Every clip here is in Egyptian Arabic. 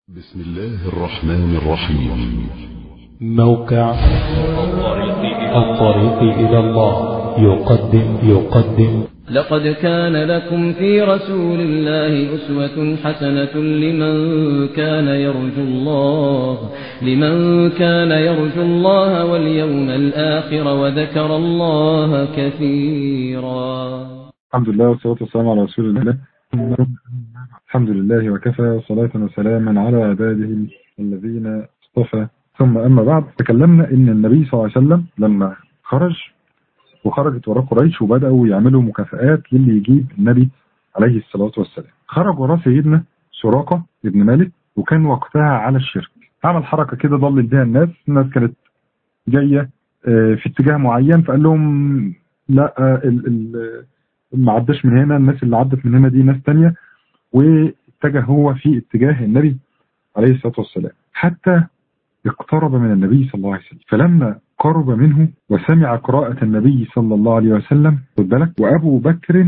بسم الله الرحمن الرحيم موقع الطريق إلى الله يقدم يقدم لقد كان لكم في رسول الله أسوة حسنة لمن كان يرجو الله لمن كان يرجو الله واليوم الآخر وذكر الله كثيرا الحمد لله والصلاة والسلام على رسول الله الحمد لله وكفى صلاة وسلاما على عباده الذين اصطفى ثم أما بعد تكلمنا إن النبي صلى الله عليه وسلم لما خرج وخرجت وراه قريش وبدأوا يعملوا مكافآت للي يجيب النبي عليه الصلاة والسلام خرج وراه سيدنا سراقة ابن مالك وكان وقتها على الشرك عمل حركة كده ضلل بها الناس الناس كانت جاية آه، في اتجاه معين فقال لهم لا آه، ال- ال- ما عداش من هنا الناس اللي عدت من هنا دي ناس تانية واتجه هو في اتجاه النبي عليه الصلاة والسلام حتى اقترب من النبي صلى الله عليه وسلم فلما قرب منه وسمع قراءة النبي صلى الله عليه وسلم خد بالك وأبو بكر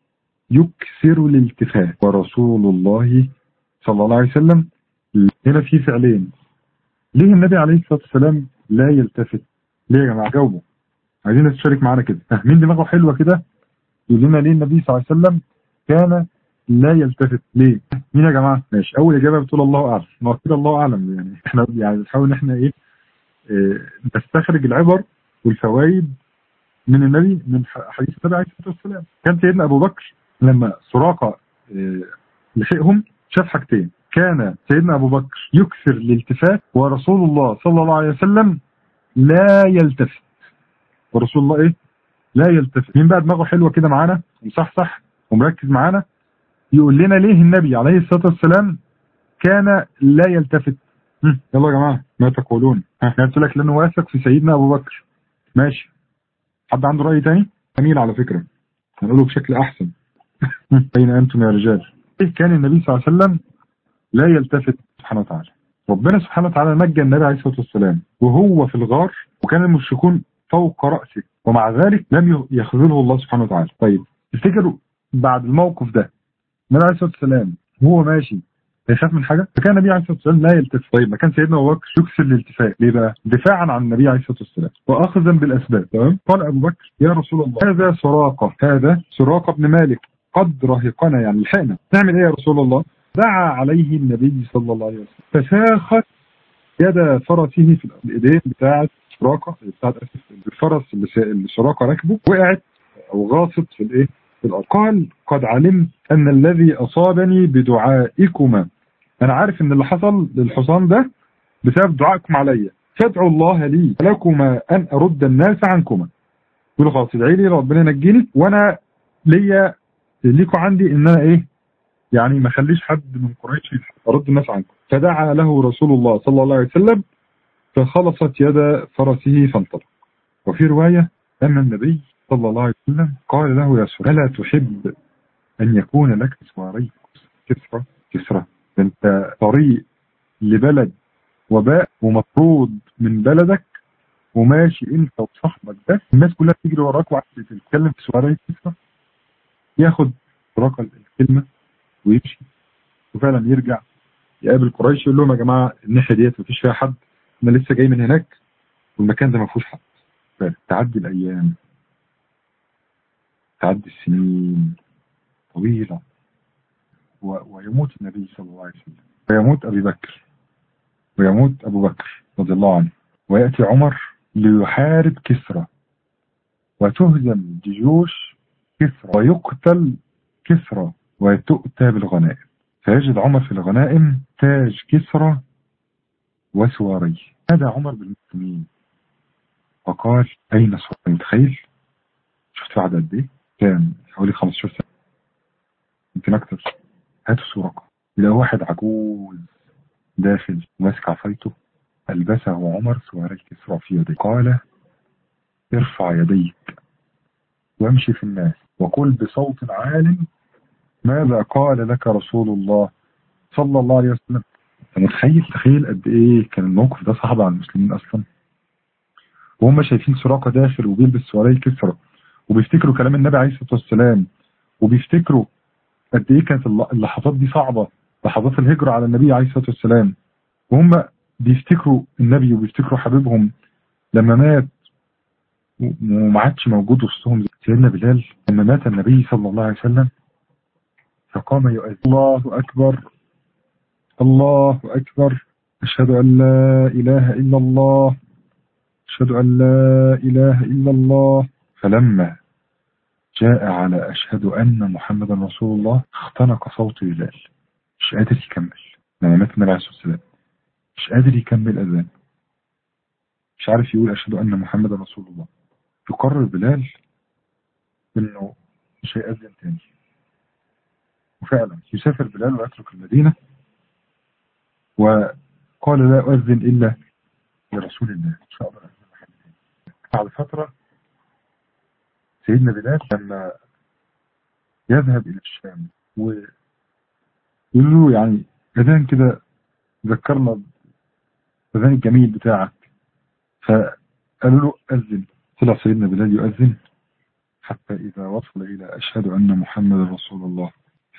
يكثر الالتفات ورسول الله صلى الله عليه وسلم هنا في فعلين ليه النبي عليه الصلاة والسلام لا يلتفت ليه يا جماعة جاوبوا عايزين ناس تشارك معانا كده فاهمين دماغه حلوة كده يقول لنا ليه النبي صلى الله عليه وسلم كان لا يلتفت ليه مين يا جماعه ماشي اول اجابه بتقول الله اعلم ما هو كده الله اعلم يعني احنا يعني بنحاول ان احنا ايه إيه، نستخرج العبر والفوائد من النبي من ح- حديث النبي عليه الصلاه والسلام كان سيدنا ابو بكر لما سراقه إيه، لحقهم شاف حاجتين كان سيدنا ابو بكر يكثر الالتفات ورسول الله صلى الله عليه وسلم لا يلتفت ورسول الله ايه لا يلتفت مين بقى دماغه حلوه كده معانا ومصحصح ومركز معانا يقول لنا ليه النبي عليه الصلاه والسلام كان لا يلتفت هم، يلا يا جماعه ما تقولون ها أنا قلت لك لانه واثق في سيدنا ابو بكر ماشي حد عنده راي تاني جميل على فكره هنقوله بشكل احسن هم، اين انتم يا رجال إيه كان النبي صلى الله عليه وسلم لا يلتفت سبحانه وتعالى ربنا سبحانه وتعالى نجى النبي عليه الصلاه والسلام وهو في الغار وكان المشركون فوق راسه ومع ذلك لم يخذله الله سبحانه وتعالى طيب تفتكروا بعد الموقف ده النبي عليه الصلاه والسلام وهو ماشي هيخاف من حاجه فكان النبي عليه الصلاه والسلام لا يلتفت طيب ما كان سيدنا ابو بكر يكسر الالتفات ليه بقى دفاعا عن النبي عليه الصلاه والسلام واخذا بالاسباب تمام قال ابو بكر يا رسول الله هذا سراقه هذا سراقه بن مالك قد رهقنا يعني لحقنا نعمل ايه يا رسول الله دعا عليه النبي صلى الله عليه وسلم فساخت يد فرسه في الايدين بتاعه سراقه بتاعه اسف الفرس اللي س- اللي سراقه راكبه وقعت او غاصت في الايه في الارض قال قد علمت ان الذي اصابني بدعائكما انا عارف ان اللي حصل للحصان ده بسبب دعائكم عليا فادعوا الله لي لكما ان ارد الناس عنكما يقولوا خلاص ادعي لي ربنا ينجيني وانا ليا ليكوا عندي ان انا ايه يعني ما اخليش حد من قريش ارد الناس عنكم فدعا له رسول الله صلى الله عليه وسلم فخلصت يد فرسه فانطلق وفي روايه ان النبي صلى الله عليه وسلم قال له يا سورة ألا تحب أن يكون لك سواري كسرى كسرى ده أنت طريق لبلد وباء ومطرود من بلدك وماشي أنت وصاحبك ده الناس كلها تجري وراك وعايز تتكلم في سواري كسرى ياخد وراك الكلمة ويمشي وفعلا يرجع يقابل قريش يقول لهم يا جماعة الناحية ديت مفيش فيها حد أنا لسه جاي من هناك والمكان ده ما فيهوش حد تعدي الأيام تعدي السنين طويلة و... ويموت النبي صلى الله عليه وسلم ويموت أبي بكر ويموت أبو بكر رضي الله عنه ويأتي عمر ليحارب كسرى وتهزم جيوش كسرى ويقتل كسرى وتؤتى بالغنائم فيجد عمر في الغنائم تاج كسرى وسواري هذا عمر بالمسلمين وقال أين سواري متخيل شفت بعد قد ايه كان حوالي 15 سنة يمكن أكتر هاتوا صورة إلى واحد عجوز داخل ماسك عصايته ألبسه عمر سواري كسرى في يديه قال ارفع يديك وامشي في الناس وقل بصوت عال ماذا قال لك رسول الله صلى الله عليه وسلم انت متخيل تخيل قد ايه كان الموقف ده صعب على المسلمين اصلا وهم شايفين سراقه داخل وبيلبس سواري كسرى وبيفتكروا كلام النبي عليه الصلاه والسلام وبيفتكروا قد ايه كانت الل- اللحظات دي صعبه لحظات الهجرة على النبي عليه الصلاة والسلام وهم بيفتكروا النبي وبيفتكروا حبيبهم لما مات وما عادش موجود وسطهم سيدنا بلال لما مات النبي صلى الله عليه وسلم فقام يؤذن الله أكبر الله أكبر أشهد أن لا إله إلا الله أشهد أن لا إله إلا الله فلما جاء على أشهد أن محمدا رسول الله اختنق صوت بلال مش قادر يكمل لما مات النبي عليه الصلاة والسلام مش قادر يكمل أذان مش عارف يقول أشهد أن محمدا رسول الله يقرر بلال إنه مش هيأذن تاني وفعلا يسافر بلال ويترك المدينة وقال لا أؤذن إلا لرسول الله إن شاء الله أذن محمد بعد فترة سيدنا بلال لما يذهب إلى الشام ويقول له يعني أذان كده ذكرنا الأذان الجميل بتاعك فقالوا له أذن طلع سيدنا بلال يؤذن حتى إذا وصل إلى أشهد أن محمد رسول الله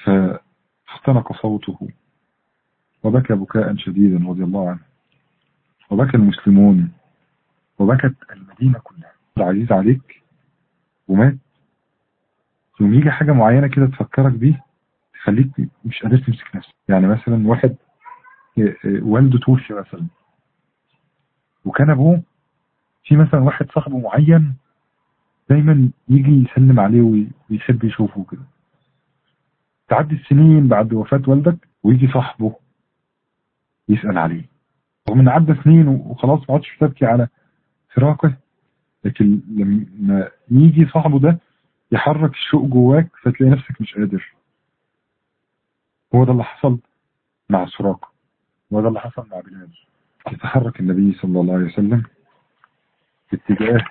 فاختنق صوته وبكى بكاء شديدا رضي الله عنه وبكى المسلمون وبكت المدينة كلها العزيز عليك ومات يوم يجي حاجة معينة كده تفكرك بيه تخليك مش قادر تمسك نفسك يعني مثلا واحد والده توفي مثلا وكان ابوه في مثلا واحد صاحبه معين دايما يجي يسلم عليه ويحب يشوفه كده تعدي السنين بعد وفاة والدك ويجي صاحبه يسأل عليه رغم ان عدى سنين وخلاص ما عادش تبكي على فراقه لكن لما يجي صاحبه ده يحرك الشوق جواك فتلاقي نفسك مش قادر هو ده اللي حصل مع سراقه هو ده اللي حصل مع بلال يتحرك النبي صلى الله عليه وسلم في اتجاه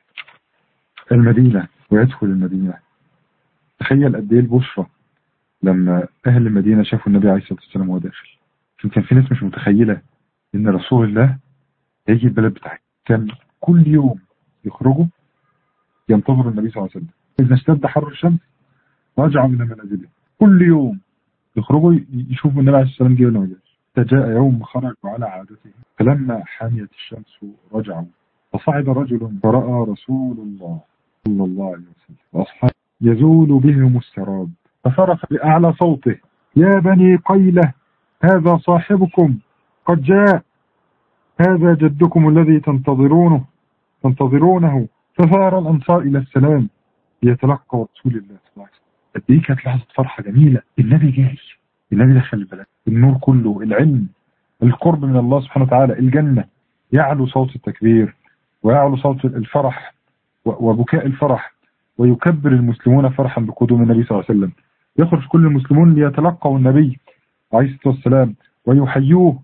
المدينة ويدخل المدينة تخيل قد ايه البشرى لما اهل المدينة شافوا النبي عليه الصلاة والسلام وهو داخل كان في ناس مش متخيلة ان رسول الله هيجي البلد بتاعك كان كل يوم يخرجوا ينتظروا النبي صلى الله عليه وسلم اذا اشتد حر الشمس رجعوا من منازلهم كل يوم يخرجوا يشوفوا النبي عليه الصلاة والسلام جه ولا ما جاش فجاء يوم خرجوا على عادته فلما حاميت الشمس رجعوا فصعد رجل فرأى رسول الله صلى الله عليه وسلم وأصحابه يزول بهم السراب فصرخ بأعلى صوته يا بني قيلة هذا صاحبكم قد جاء هذا جدكم الذي تنتظرونه تنتظرونه فثار الأنصار إلى السلام ليتلقى رسول الله صلى الله عليه وسلم قد ايه كانت لحظة فرحة جميلة النبي جاي النبي دخل البلد النور كله العلم القرب من الله سبحانه وتعالى الجنة يعلو صوت التكبير ويعلو صوت الفرح وبكاء الفرح ويكبر المسلمون فرحا بقدوم النبي صلى الله عليه وسلم يخرج كل المسلمون ليتلقوا النبي عليه الصلاة والسلام ويحيوه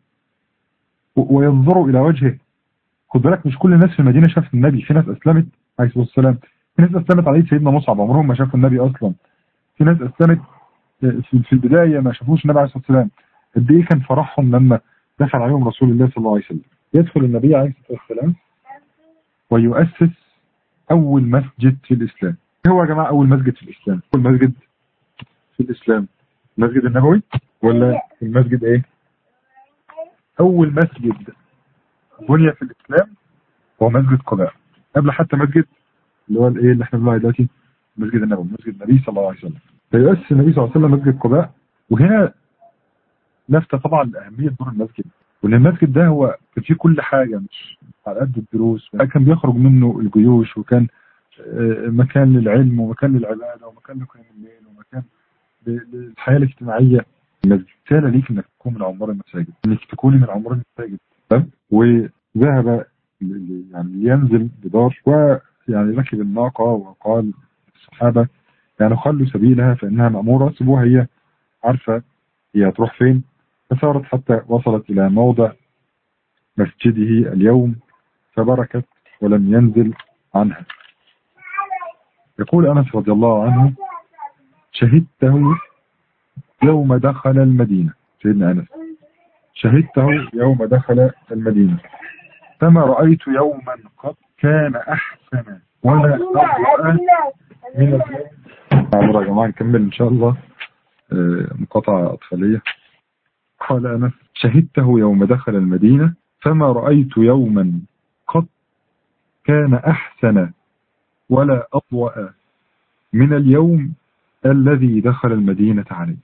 وينظروا إلى وجهه خد بالك مش كل الناس في المدينة شافت النبي في ناس أسلمت عليه الصلاة والسلام في ناس أسلمت عليه سيدنا مصعب عمرهم ما شافوا النبي أصلا في ناس أسلمت في البداية ما شافوش النبي عليه الصلاة والسلام قد إيه كان فرحهم لما دخل عليهم رسول الله صلى الله عليه وسلم يدخل النبي عليه الصلاة والسلام ويؤسس أول مسجد في الإسلام هو يا جماعة أول مسجد في الإسلام أول مسجد في الإسلام المسجد النبوي ولا المسجد إيه أول مسجد بني في الإسلام هو مسجد قباء قبل حتى مسجد اللي هو الإيه اللي احنا بنقول دلوقتي المسجد النبوي مسجد النبي صلى الله عليه وسلم فيؤسس النبي صلى الله عليه وسلم مسجد قباء وهنا لفتة طبعا لأهمية دور المسجد وان المسجد ده هو كان فيه كل حاجة مش على قد الدروس كان بيخرج منه الجيوش وكان مكان للعلم ومكان للعبادة ومكان لقيام الليل ومكان للحياة الاجتماعية المسجد رسالة ليك انك تكون من عمار المساجد انك تكوني من عمار المساجد وذهب يعني لينزل بدار ويعني ركب الناقة وقال الصحابة يعني خلوا سبيلها فإنها مأمورة سيبوها هي عارفة هي هتروح فين فسارت حتى وصلت إلى موضع مسجده اليوم فبركت ولم ينزل عنها يقول أنس رضي الله عنه شهدته يوم دخل المدينة سيدنا أنس شهدته يوم دخل المدينة فما رأيت يوما قد كان أحسن ولا أبرأ من اليوم عمرو يا جماعة نكمل إن شاء الله مقاطعة أطفالية قال أنس شهدته يوم دخل المدينة فما رأيت يوما قط كان أحسن ولا أضوأ من اليوم الذي دخل المدينة عليه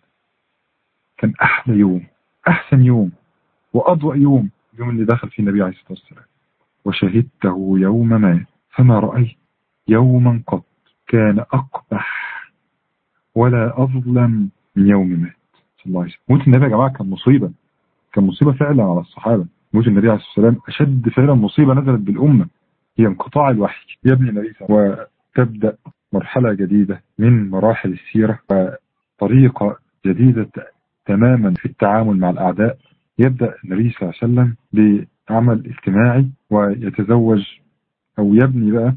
كان أحلى يوم أحسن يوم وأضوأ يوم اليوم اللي دخل فيه النبي عليه الصلاة والسلام وشهدته يوم مات فما رأيت يوما قط كان أقبح ولا أظلم من يوم مات صلى الله عليه وسلم موت النبي يا جماعة كان مصيبة كان مصيبة فعلا على الصحابة موت النبي عليه الصلاة والسلام أشد فعلا مصيبة نزلت بالأمة هي انقطاع الوحي يا ابن النبي صلى الله عليه وسلم وتبدأ مرحلة جديدة من مراحل السيرة وطريقة جديدة تماما في التعامل مع الأعداء يبدأ النبي صلى الله عليه وسلم بعمل اجتماعي ويتزوج أو يبني بقى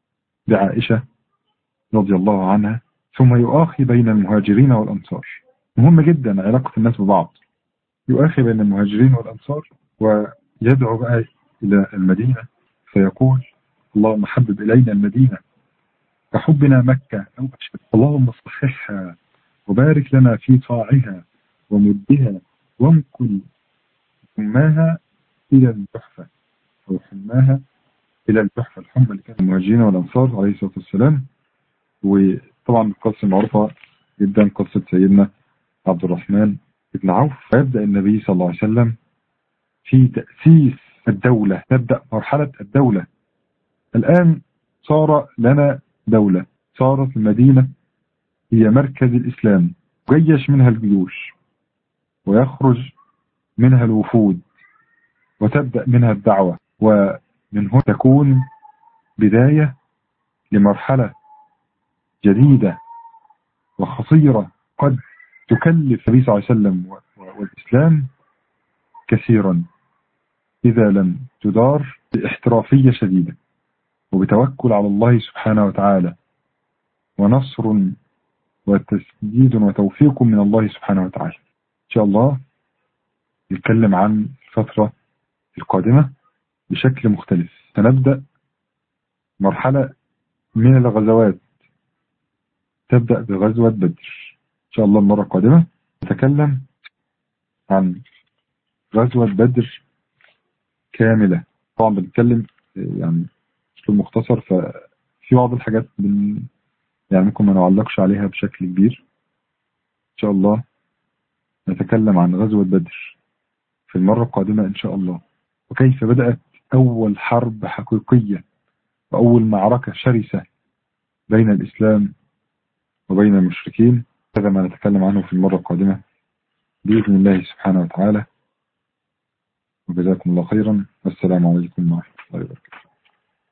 بعائشة رضي الله عنها ثم يؤاخي بين المهاجرين والأنصار مهم جدا علاقة الناس ببعض يؤاخي بين المهاجرين والأنصار ويدعو بقى إلى المدينة فيقول اللهم حبب إلينا المدينة كحبنا مكة أو أشد اللهم صححها وبارك لنا في طاعها ومدها وانقل حماها إلى الجحفة أو حماها إلى الجحفة الحمى اللي كان المهاجرين والأنصار عليه الصلاة والسلام وطبعا القصة معروفة جدا قصة سيدنا عبد الرحمن بن عوف فيبدأ النبي صلى الله عليه وسلم في تأسيس الدولة نبدأ مرحلة الدولة الآن صار لنا دولة صارت المدينة هي مركز الإسلام جيش منها الجيوش ويخرج منها الوفود وتبدأ منها الدعوة ومن هنا تكون بداية لمرحلة جديدة وخطيرة قد تكلف النبي صلى الله عليه وسلم والإسلام كثيرا إذا لم تدار باحترافية شديدة وبتوكل على الله سبحانه وتعالى ونصر وتسديد وتوفيق من الله سبحانه وتعالى إن شاء الله نتكلم عن الفترة القادمة بشكل مختلف سنبدأ مرحلة من الغزوات تبدأ بغزوة بدر إن شاء الله المرة القادمة نتكلم عن غزوة بدر كاملة طبعا بنتكلم يعني بشكل مختصر ففي بعض الحاجات بن يعني ممكن ما نعلقش عليها بشكل كبير إن شاء الله نتكلم عن غزوة بدر في المرة القادمة إن شاء الله وكيف بدأت أول حرب حقيقية وأول معركة شرسة بين الإسلام وبين المشركين هذا ما نتكلم عنه في المرة القادمة بإذن الله سبحانه وتعالى وجزاكم الله خيرا والسلام عليكم ورحمة